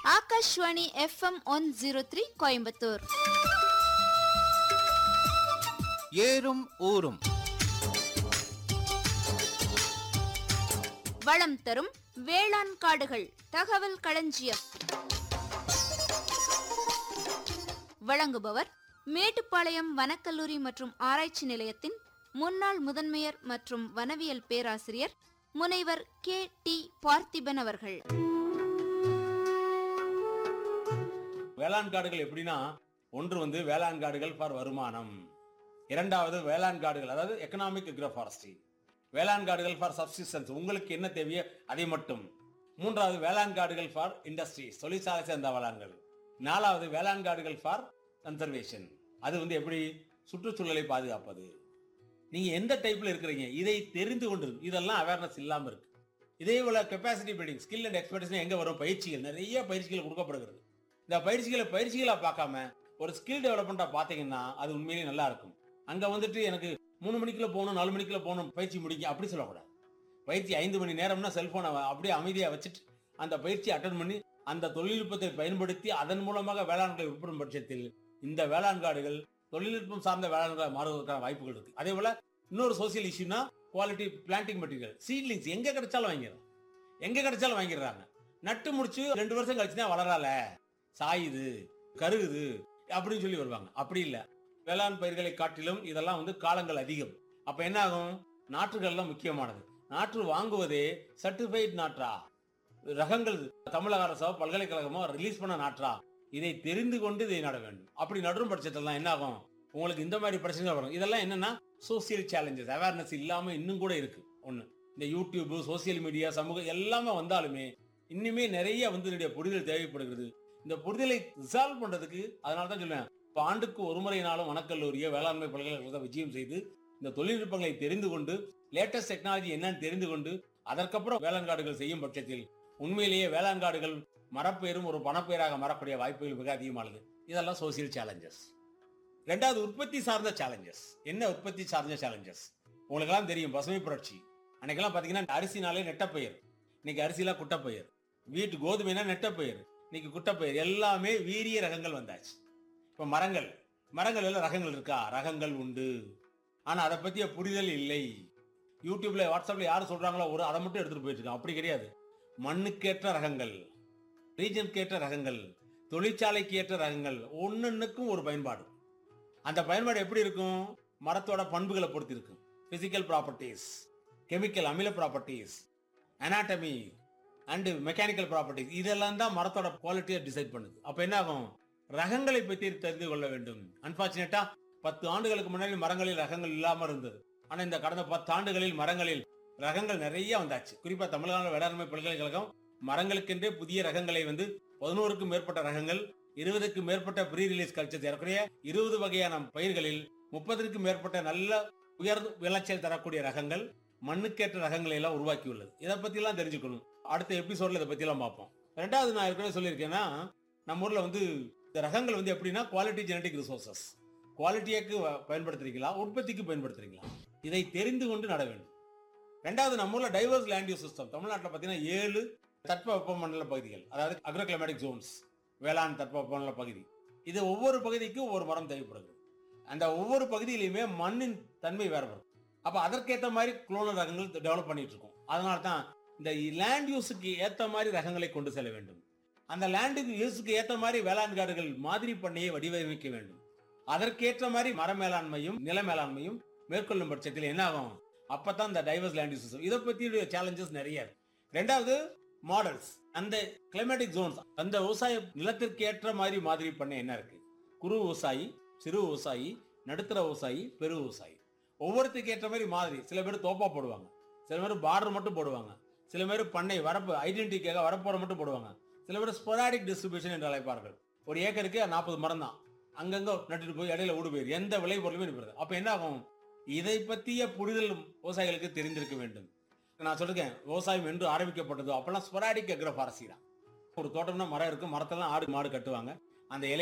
Akashvani FM one zero three Coimbatore ஏறும் ஊரும் வளம் தரும் வேளாண் காடுகள் தகவல் களஞ்சியம் வழங்குபவர் மேட்டுப்பாளையம் வனக்கல்லூரி மற்றும் ஆராய்ச்சி நிலையத்தின் முன்னாள் முதன்மையர் மற்றும் வனவியல் பேராசிரியர் முனைவர் கே டி பார்த்திபன் அவர்கள் வேளாண் காடுகள் எப்படின்னா ஒன்று வந்து வேளாண் காடுகள் ஃபார் வருமானம் இரண்டாவது வேளாண் காடுகள் அதாவது எக்கனாமிக் அக்ரோஃபாரஸ்ட்ரி வேளாண் காடுகள் ஃபார் சப்சிஸ்டன்ஸ் உங்களுக்கு என்ன தேவையோ அதை மட்டும் மூன்றாவது வேளாண் காடுகள் ஃபார் இண்டஸ்ட்ரீஸ் தொழிற்சாலை சேர்ந்த வேளாண்கள் நாலாவது வேளாண் காடுகள் ஃபார் கன்சர்வேஷன் அது வந்து எப்படி சுற்றுச்சூழலை பாதுகாப்பது நீங்க எந்த டைப்ல இருக்கிறீங்க இதை தெரிந்து கொண்டு இதெல்லாம் அவேர்னஸ் இல்லாம இருக்கு இதே போல capacity building skill and expertise எங்க வரும் பயிற்சிகள் நிறைய பயிற்சிகள் கொடுக்கப்படுகிறது இந்த பயிற்சிகளை பயிற்சிகளா பார்க்காம ஒரு ஸ்கில் டெவலப்மெண்ட்டா பாத்தீங்கன்னா அது உண்மையிலேயே நல்லா இருக்கும் அங்க வந்துட்டு எனக்கு மூணு மணிக்குள்ள போகணும் நாலு மணிக்குள்ள போகணும் பயிற்சி முடிக்க அப்படி சொல்லக்கூடாது பயிற்சி ஐந்து மணி நேரம்னா செல்போனை அப்படியே அமைதியா வச்சுட்டு அந்த பயிற்சி அட்டன் பண்ணி அந்த தொழில்நுட்பத்தை பயன்படுத்தி அதன் மூலமாக வேளாண்களை உட்படும் பட்சத்தில் இந்த வேளாண் காடுகள் தொழில்நுட்பம் சார்ந்த வேளாண்களை மாறுவதற்கான வாய்ப்புகள் இருக்கு அதே போல இன்னொரு சோசியல் இஷ்யூனா குவாலிட்டி பிளான்டிங் மெட்டீரியல் சீட்லிங்ஸ் எங்க கிடைச்சாலும் வாங்கிடுறாங்க எங்க கிடைச்சாலும் வாங்கிடுறாங்க நட்டு முடிச்சு ரெண்டு வருஷம் கழிச்சு தான் வளரால சாயுது கருகுது அப்படின்னு சொல்லி வருவாங்க அப்படி இல்ல வேளாண் பயிர்களை காட்டிலும் இதெல்லாம் வந்து காலங்கள் அதிகம் அப்ப என்ன ஆகும் நாற்றுகள்லாம் முக்கியமானது நாற்று வாங்குவதே சர்டிஃபைட் நாற்றா ரகங்கள் தமிழக அரசோ பல்கலைக்கழகமோ ரிலீஸ் பண்ண நாற்றா இதை தெரிந்து கொண்டு இதை நட வேண்டும் அப்படி நடும் பட்சத்துல என்ன ஆகும் உங்களுக்கு இந்த மாதிரி பிரச்சனைகள் வரும் இதெல்லாம் என்னன்னா சோசியல் சேலஞ்சஸ் அவேர்னஸ் இல்லாம இன்னும் கூட இருக்கு ஒண்ணு இந்த யூடியூப் சோசியல் மீடியா சமூகம் எல்லாமே வந்தாலுமே இன்னுமே நிறைய வந்து என்னுடைய புரிதல் தேவைப்படுகிறது இந்த புரிதலை ரிசால்வ் பண்றதுக்கு அதனால தான் சொல்லுவேன் இப்போ ஆண்டுக்கு ஒரு முறையினாலும் வனக்கல்லூரிய வேளாண்மை பல்கலைக்கழகத்தை விஜயம் செய்து இந்த தொழில்நுட்பங்களை தெரிந்து கொண்டு லேட்டஸ்ட் டெக்னாலஜி என்னன்னு தெரிந்து கொண்டு அதற்கப்புறம் வேளாண் காடுகள் செய்யும் பட்சத்தில் உண்மையிலேயே வேளாண் காடுகள் மரப்பெயரும் ஒரு பணப்பெயராக மாறக்கூடிய வாய்ப்புகள் மிக அதிகமானது இதெல்லாம் சோசியல் சேலஞ்சஸ் ரெண்டாவது உற்பத்தி சார்ந்த சேலஞ்சஸ் என்ன உற்பத்தி சார்ந்த சேலஞ்சஸ் உங்களுக்கெல்லாம் தெரியும் பசுமை புரட்சி அன்னைக்கெல்லாம் பாத்தீங்கன்னா அரிசினாலே நெட்டப்பயிர் இன்னைக்கு அரிசிலாம் குட்டப்பயிர் வீட்டு கோதுமைனா நெட்டப்பயிர் இன்னைக்கு குட்டப்பயிர் எல்லாமே வீரிய ரகங்கள் வந்தாச்சு இப்ப மரங்கள் மரங்கள் எல்லாம் ரகங்கள் இருக்கா ரகங்கள் உண்டு ஆனா அதை பத்திய புரிதல் இல்லை யூடியூப்ல வாட்ஸ்அப்ல யாரு சொல்றாங்களோ ஒரு அதை மட்டும் எடுத்துட்டு போயிட்டு இருக்கான் அப்படி கிடையாது மண்ணுக்கேற்ற ரகங்கள் ரீஜனுக்கேற்ற ரகங்கள் தொழிற்சாலைக்கு ஏற்ற ரகங்கள் ஒன்னொன்னுக்கும் ஒரு பயன்பாடு அந்த பயன்பாடு எப்படி இருக்கும் மரத்தோட பண்புகளை பொறுத்து இருக்கும் பிசிக்கல் ப்ராப்பர்ட்டிஸ் கெமிக்கல் அமில properties anatomy and mechanical properties இதெல்லாம் தான் மரத்தோட குவாலிட்டியை டிசைட் பண்ணுது அப்ப என்ன ஆகும் ரகங்களை பற்றி தெரிந்து கொள்ள வேண்டும் அன்பார்ச்சுனேட்டா பத்து ஆண்டுகளுக்கு முன்னாடி மரங்களில் ரகங்கள் இல்லாம இருந்தது ஆனா இந்த கடந்த பத்து ஆண்டுகளில் மரங்களில் ரகங்கள் நிறைய வந்தாச்சு குறிப்பா தமிழ்நாடு வேளாண்மை பல்கலைக்கழகம் மரங்களுக்கென்றே புதிய ரகங்களை வந்து பதினோருக்கும் மேற்பட்ட ரகங்கள் இருபதுக்கும் மேற்பட்ட ப்ரீ ரிலீஸ் கல்ச்சர் ஏறக்குறைய இருபது வகையான பயிர்களில் முப்பதற்கும் மேற்பட்ட நல்ல உயர் விளைச்சல் தரக்கூடிய ரகங்கள் மண்ணுக்கேற்ற ரகங்களை எல்லாம் உருவாக்கியுள்ளது இதை பத்தி எல்லாம் தெரிஞ்சுக்கணும் அடுத்த எபிசோட்ல இதை பத்தி எல்லாம் பார்ப்போம் ரெண்டாவது நான் ஏற்கனவே சொல்லியிருக்கேன்னா நம்ம ஊர்ல வந்து இந்த ரகங்கள் வந்து எப்படின்னா குவாலிட்டி ஜெனடிக் ரிசோர்சஸ் குவாலிட்டியாக்கு பயன்படுத்துறீங்களா உற்பத்திக்கு பயன்படுத்துறீங்களா இதை தெரிந்து கொண்டு நட வேண்டும் ரெண்டாவது நம்ம ஊர்ல டைவர்ஸ் லேண்ட் யூஸ் சிஸ்டம் தமிழ்நாட்டில் பார்த்தீங்கன்னா ஏழு தட்ப மண்டல பகுதிகள் அதாவது அக்ரோ கிளைமேட்டிக் ஜோன்ஸ் வேளாண் தட்ப மண்டல பகுதி இது ஒவ்வொரு பகுதிக்கும் ஒவ்வொரு மரம் தேவைப்படுது அந்த ஒவ்வொரு பகுதியிலையுமே மண்ணின் தன்மை வேறுபடும் அப்ப அதற்கேற்ற மாதிரி குளோனல் ரகங்கள் டெவலப் பண்ணிட்டு இருக்கோம் அதனால தான் இந்த லேண்ட் யூஸுக்கு ஏத்த மாதிரி ரகங்களை கொண்டு செல்ல வேண்டும் அந்த லேண்ட் யூஸுக்கு ஏத்த மாதிரி வேளாண் காடுகள் மாதிரி பண்ணையை வடிவமைக்க வேண்டும் அதற்கேற்ற மாதிரி மர மேலாண்மையும் நில மேலாண்மையும் மேற்கொள்ளும் பட்சத்தில் என்ன ஆகும் அப்பதான் இந்த டைவர்ஸ் லேண்ட் யூஸ் இதை பத்தி சேலஞ்சஸ் நிறைய இருக்கு ரெண்டாவது மாடல்ஸ் அந்த கிளைமேட்டிக் ஜோன்ஸ் அந்த விவசாய நிலத்திற்கு ஏற்ற மாதிரி மாதிரி பண்ண என்ன இருக்கு குறு விவசாயி சிறு விவசாயி நடுத்தர விவசாயி பெரு விவசாயி ஒவ்வொருத்துக்கு ஏற்ற மாதிரி மாதிரி சில பேர் தோப்பா போடுவாங்க சில பேர் பார்டர் மட்டும் போடுவாங்க சில பேர் பண்ணை வரப்பு ஐடென்டிட்டிக்காக வரப்போற மட்டும் போடுவாங்க சில பேர் ஸ்பொராடிக் டிஸ்ட்ரிபியூஷன் என்று அழைப்பார்கள் ஒரு ஏக்கருக்கு நாற்பது மரம் தான் அங்கங்க நட்டுட்டு போய் இடையில ஓடு போயிரு எந்த விளை பொருளுமே நிற்கிறது அப்ப என்ன ஆகும் இதை பற்றிய புரிதல் விவசாயிகளுக்கு தெரிந்திருக்க வேண்டும் நான் சொல்லிருக்கேன் விவசாயம் என்று ஆரம்பிக்கப்பட்டதோ அப்பெல்லாம் ஸ்பொராடிக் அக்ரோ ஃபாரஸ்டி தான் ஒரு தோட்டம்னா மரம் இருக்கும் மரத்தெல்லாம் ஆடு மாடு கட்டுவாங்க அந்த இலை